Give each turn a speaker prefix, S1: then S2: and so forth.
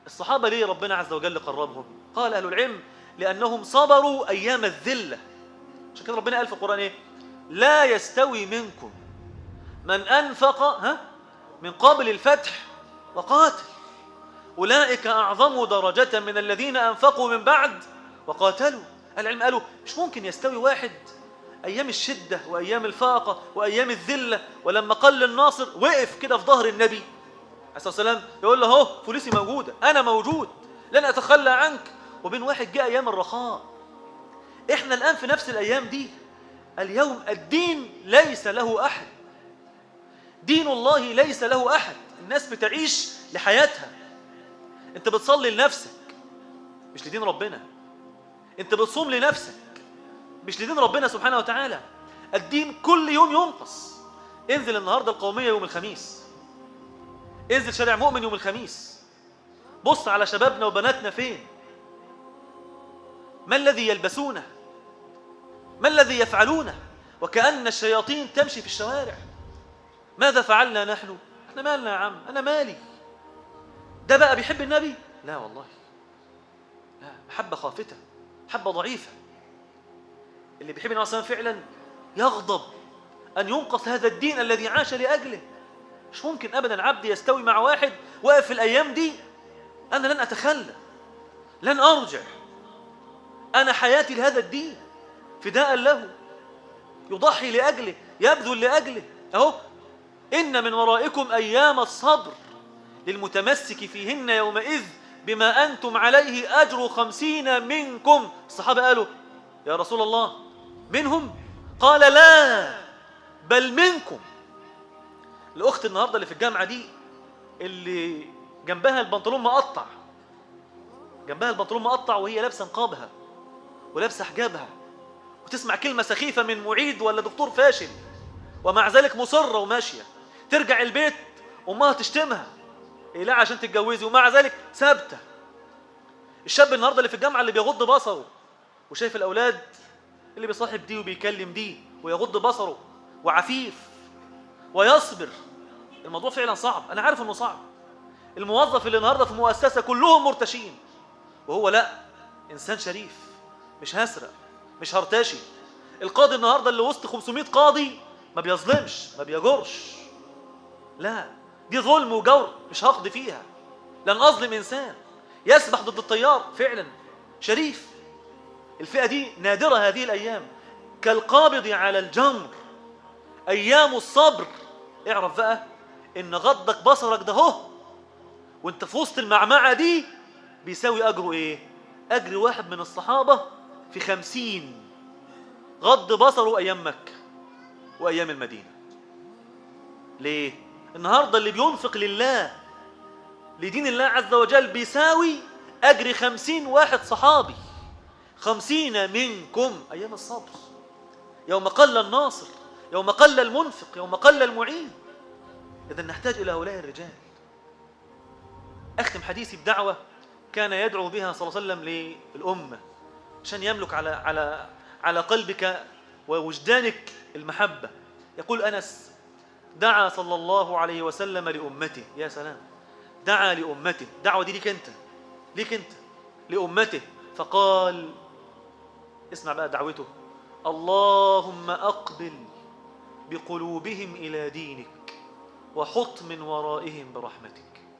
S1: الصحابة ليه ربنا عز وجل قربهم قال أهل العلم لأنهم صبروا أيام الذلة عشان كده ربنا قال في القرآن إيه لا يستوي منكم من أنفق ها من قبل الفتح وقاتل أولئك أعظم درجة من الذين أنفقوا من بعد وقاتلوا العلم قالوا مش ممكن يستوي واحد أيام الشدة وأيام الفاقة وأيام الذلة ولما قل الناصر وقف كده في ظهر النبي عليه الصلاة والسلام يقول له اهو فلوسي موجودة أنا موجود لن أتخلى عنك وبين واحد جاء أيام الرخاء إحنا الآن في نفس الأيام دي اليوم الدين ليس له أحد دين الله ليس له أحد الناس بتعيش لحياتها أنت بتصلي لنفسك مش لدين ربنا أنت بتصوم لنفسك مش لدين ربنا سبحانه وتعالى الدين كل يوم ينقص انزل النهارده القوميه يوم الخميس انزل شارع مؤمن يوم الخميس بص على شبابنا وبناتنا فين ما الذي يلبسونه ما الذي يفعلونه وكأن الشياطين تمشي في الشوارع ماذا فعلنا نحن احنا مالنا يا عم انا مالي ده بقى بيحب النبي لا والله لا محبة خافتة محبة ضعيفة اللي بيحب النبي صلى الله عليه وسلم فعلا يغضب أن ينقص هذا الدين الذي عاش لأجله مش ممكن أبدا عبد يستوي مع واحد واقف في الأيام دي أنا لن أتخلى لن أرجع أنا حياتي لهذا الدين فداء له يضحي لأجله يبذل لأجله أهو إن من ورائكم أيام الصبر للمتمسك فيهن يومئذ بما أنتم عليه أجر خمسين منكم الصحابة قالوا يا رسول الله منهم قال لا بل منكم الأخت النهاردة اللي في الجامعة دي اللي جنبها البنطلون مقطع جنبها البنطلون مقطع وهي لابسة نقابها ولابسة حجابها وتسمع كلمة سخيفة من معيد ولا دكتور فاشل ومع ذلك مصرة وماشية ترجع البيت أمها تشتمها إيه لا عشان تتجوزي ومع ذلك ثابتة الشاب النهاردة اللي في الجامعة اللي بيغض بصره وشايف الأولاد اللي بيصاحب دي وبيكلم دي ويغض بصره وعفيف ويصبر الموضوع فعلا صعب أنا عارف إنه صعب الموظف اللي النهاردة في مؤسسة كلهم مرتشين وهو لا إنسان شريف مش هسرق مش هرتشي القاضي النهاردة اللي وسط 500 قاضي ما بيظلمش ما بيجرش لا دي ظلم وجور مش هقضي فيها لن أظلم إنسان يسبح ضد التيار فعلا شريف الفئة دي نادرة هذه الأيام كالقابض على الجمر أيام الصبر اعرف بقى إن غضك بصرك ده هو وانت في وسط المعمعة دي بيساوي أجره إيه أجر واحد من الصحابة في خمسين غض بصره أيام مكة وأيام المدينة ليه النهاردة اللي بينفق لله لدين الله عز وجل بيساوي أجر خمسين واحد صحابي خمسين منكم أيام الصبر يوم قل الناصر يوم قل المنفق يوم قل المعين إذا نحتاج إلى هؤلاء الرجال أختم حديثي بدعوة كان يدعو بها صلى الله عليه وسلم للأمة عشان يملك على على على قلبك ووجدانك المحبة يقول أنس دعا صلى الله عليه وسلم لأمته يا سلام دعا لأمته دعوة دي ليك أنت ليك أنت لأمته فقال اسمع بقى دعوته اللهم أقبل بقلوبهم إلى دينك وحط من ورائهم برحمتك